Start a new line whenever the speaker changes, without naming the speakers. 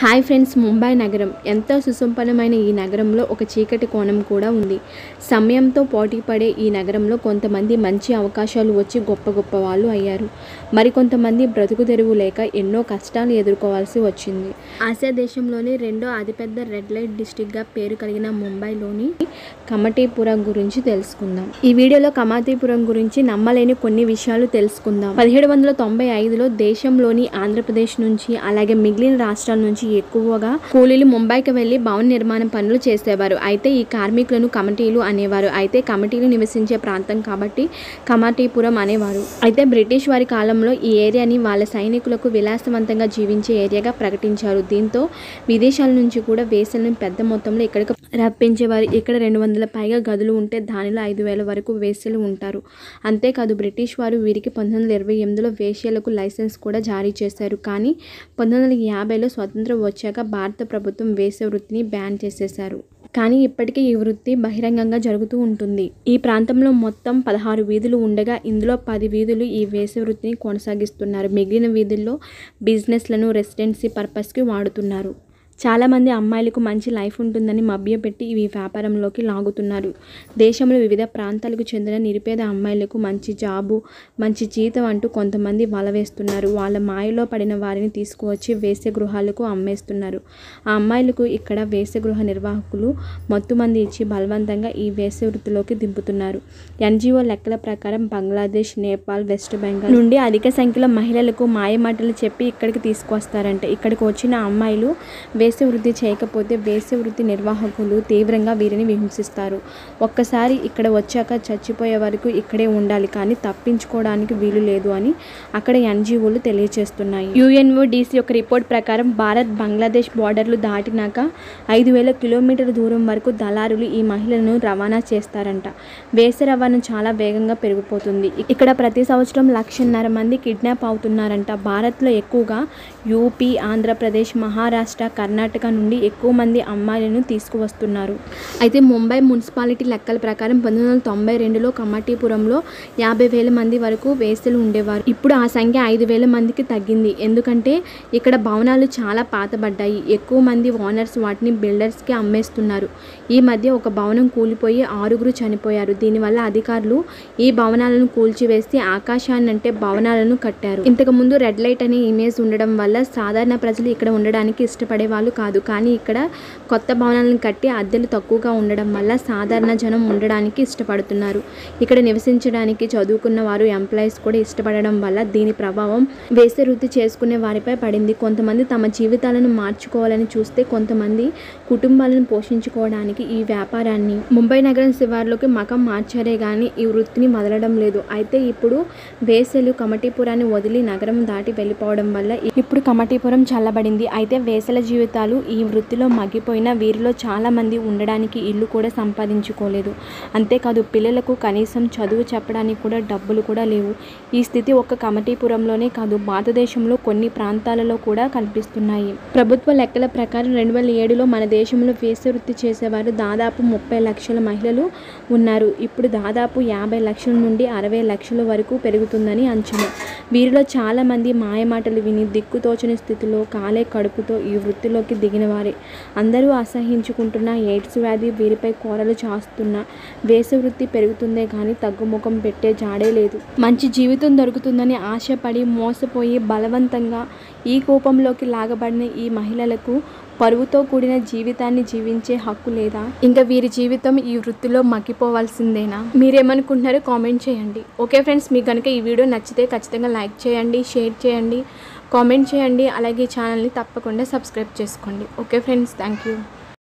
hi friends Mumbai నగరం ఎంతో సుసంపన్నమైన ఈ నగరంలో ఒక చీకటి కోణం కూడా ఉంది సమయంతో పోటీ పడే ఈ నగరంలో కొంతమంది మంచి అవకాశాలు వచ్చి గొప్ప గొప్ప వాళ్ళు అయ్యారు మరికొంతమంది బ్రతుకు తెరువు లేక ఎన్నో కష్టాలు ఎదుర్కోవాల్సి వచ్చింది ఆసియా దేశంలోని రెండో అతిపెద్ద రెడ్ లైట్ డిస్టిక్గా పేరు కలిగిన ముంబైలోని కమటీపురం గురించి తెలుసుకుందాం ఈ వీడియోలో కమాటీపురం గురించి నమ్మలేని కొన్ని విషయాలు తెలుసుకుందాం పదిహేడు వందల తొంభై ఐదులో దేశంలోని ఆంధ్రప్రదేశ్ నుంచి అలాగే మిగిలిన రాష్ట్రాల నుంచి ఎక్కువగా కూలీలు ముంబైకి వెళ్లి భవన నిర్మాణ పనులు చేసేవారు అయితే ఈ కార్మికులను కమిటీలు అనేవారు అయితే కమిటీలు నివసించే ప్రాంతం కాబట్టి కమాటీపురం అనేవారు అయితే బ్రిటిష్ వారి కాలంలో ఈ ఏరియాని వాళ్ళ సైనికులకు విలాసవంతంగా జీవించే ఏరియాగా ప్రకటించారు దీంతో విదేశాల నుంచి కూడా వేసలను పెద్ద మొత్తంలో ఇక్కడికి రప్పించేవారు ఇక్కడ రెండు వందల పైగా గదులు ఉంటే దానిలో ఐదు వేల వరకు వేశ్యలు ఉంటారు అంతేకాదు బ్రిటిష్ వారు వీరికి పంతొమ్మిది వందల ఇరవై ఎనిమిదిలో వేశ్యలకు లైసెన్స్ కూడా జారీ చేశారు కానీ పంతొమ్మిది వందల యాభైలో స్వతంత్రం వచ్చాక భారత ప్రభుత్వం వేశ్య వృత్తిని బ్యాన్ చేసేశారు కానీ ఇప్పటికీ ఈ వృత్తి బహిరంగంగా జరుగుతూ ఉంటుంది ఈ ప్రాంతంలో మొత్తం పదహారు వీధులు ఉండగా ఇందులో పది వీధులు ఈ వేశ్య వృత్తిని కొనసాగిస్తున్నారు మిగిలిన వీధుల్లో బిజినెస్లను రెసిడెన్సీ పర్పస్కి వాడుతున్నారు చాలామంది అమ్మాయిలకు మంచి లైఫ్ ఉంటుందని మభ్యపెట్టి ఈ వ్యాపారంలోకి లాగుతున్నారు దేశంలో వివిధ ప్రాంతాలకు చెందిన నిరుపేద అమ్మాయిలకు మంచి జాబు మంచి జీతం అంటూ కొంతమంది వలవేస్తున్నారు వాళ్ళ మాయలో పడిన వారిని తీసుకువచ్చి వేశ్య గృహాలకు అమ్మేస్తున్నారు ఆ అమ్మాయిలకు ఇక్కడ వేశ్య గృహ నిర్వాహకులు మొత్తు మంది ఇచ్చి బలవంతంగా ఈ వేశ్య వృత్తిలోకి దింపుతున్నారు ఎన్జిఓ లెక్కల ప్రకారం బంగ్లాదేశ్ నేపాల్ వెస్ట్ బెంగాల్ నుండి అధిక సంఖ్యలో మహిళలకు మాయమాటలు చెప్పి ఇక్కడికి తీసుకొస్తారంట ఇక్కడికి వచ్చిన అమ్మాయిలు వేశ్య వృత్తి చేయకపోతే వేశ్య వృత్తి నిర్వాహకులు తీవ్రంగా వీరిని హింసిస్తారు ఒక్కసారి ఇక్కడ వచ్చాక చచ్చిపోయే వరకు ఇక్కడే ఉండాలి కానీ తప్పించుకోవడానికి వీలు లేదు అని అక్కడ ఎన్జిఓలు తెలియజేస్తున్నాయి యుఎన్ఓ డీసీ యొక్క రిపోర్ట్ ప్రకారం భారత్ బంగ్లాదేశ్ బార్డర్లు దాటినాక ఐదు వేల కిలోమీటర్ల దూరం వరకు దళారులు ఈ మహిళలను రవాణా చేస్తారంట వేశ్య రవాణా చాలా వేగంగా పెరిగిపోతుంది ఇక్కడ ప్రతి సంవత్సరం లక్షన్నర మంది కిడ్నాప్ అవుతున్నారంట భారత్లో ఎక్కువగా యూపీ ఆంధ్రప్రదేశ్ మహారాష్ట్ర కర్ణాటక నుండి ఎక్కువ మంది అమ్మాయిలను తీసుకువస్తున్నారు అయితే ముంబై మున్సిపాలిటీ లెక్కల ప్రకారం పంతొమ్మిది వందల తొంభై రెండులో కమాటీపురంలో యాభై వేల మంది వరకు వేశ్యలు ఉండేవారు ఇప్పుడు ఆ సంఖ్య ఐదు వేల మందికి తగ్గింది ఎందుకంటే ఇక్కడ భవనాలు చాలా పాతబడ్డాయి ఎక్కువ మంది ఓనర్స్ వాటిని బిల్డర్స్కి అమ్మేస్తున్నారు ఈ మధ్య ఒక భవనం కూలిపోయి ఆరుగురు చనిపోయారు దీనివల్ల అధికారులు ఈ భవనాలను కూల్చివేసి ఆకాశాన్ని అంటే భవనాలను కట్టారు ఇంతకు ముందు రెడ్ లైట్ అనే ఇమేజ్ ఉండడం వల్ల సాధారణ ప్రజలు ఇక్కడ ఉండడానికి ఇష్టపడే వాళ్ళు కాదు కానీ ఇక్కడ కొత్త భవనాలను కట్టి అద్దెలు తక్కువగా ఉండడం వల్ల సాధారణ జనం ఉండడానికి ఇష్టపడుతున్నారు ఇక్కడ నివసించడానికి చదువుకున్న వారు ఎంప్లాయీస్ కూడా ఇష్టపడడం వల్ల దీని ప్రభావం వేసే వృత్తి చేసుకునే వారిపై పడింది కొంతమంది తమ జీవితాలను మార్చుకోవాలని చూస్తే కొంతమంది కుటుంబాలను పోషించుకోవడానికి ఈ వ్యాపారాన్ని ముంబై నగరం శివార్లోకి మకం మార్చారే కానీ ఈ వృత్తిని వదలడం లేదు అయితే ఇప్పుడు వేసలు కమటీపురాన్ని వదిలి నగరం దాటి వెళ్ళిపోవడం వల్ల ఇప్పుడు కమటీపురం చల్లబడింది అయితే వేసల జీవితాలు ఈ వృత్తిలో మగ్గిపోయిన వీరిలో చాలా మంది ఉండడానికి ఇల్లు కూడా సంపాదించుకోలేదు అంతేకాదు పిల్లలకు కనీసం చదువు చెప్పడానికి కూడా డబ్బులు కూడా లేవు ఈ స్థితి ఒక్క కమటీపురంలోనే కాదు భారతదేశంలో కొన్ని ప్రాంతాలలో కూడా కనిపిస్తున్నాయి ప్రభుత్వ లెక్కల ప్రకారం రెండు వేల ఏడులో మన దేశంలో వేసవి వృత్తి చేసేవారు దాదాపు ముప్పై లక్షల మహిళలు ఉన్నారు ఇప్పుడు దాదాపు యాభై లక్షల నుండి అరవై లక్షల వరకు పెరుగుతుందని అంచనా వీరిలో చాలా మంది మాయమాటలు విని దిక్కుతోచని స్థితిలో కాలే కడుపుతో ఈ వృత్తిలోకి దిగిన వారే అందరూ అసహించుకుంటున్న ఎయిడ్స్ వ్యాధి వీరిపై కోరలు చాస్తున్న వేసవి వృత్తి పెరుగుతుందే కానీ తగ్గుముఖం పెట్టే జాడే లేదు మంచి జీవితం దొరుకుతుందని ఆశపడి మోసపోయి బలవంతంగా ఈ కోపంలోకి లాగబడిన ఈ మహిళలకు పరువుతో కూడిన జీవితాన్ని జీవించే హక్కు లేదా ఇంకా వీరి జీవితం ఈ వృత్తిలో మగ్గిపోవాల్సిందేనా మీరేమనుకుంటున్నారో కామెంట్ చేయండి ఓకే ఫ్రెండ్స్ మీకు కనుక ఈ వీడియో నచ్చితే ఖచ్చితంగా లైక్ చేయండి షేర్ చేయండి కామెంట్ చేయండి అలాగే ఈ ఛానల్ని తప్పకుండా సబ్స్క్రైబ్ చేసుకోండి ఓకే ఫ్రెండ్స్ థ్యాంక్ యూ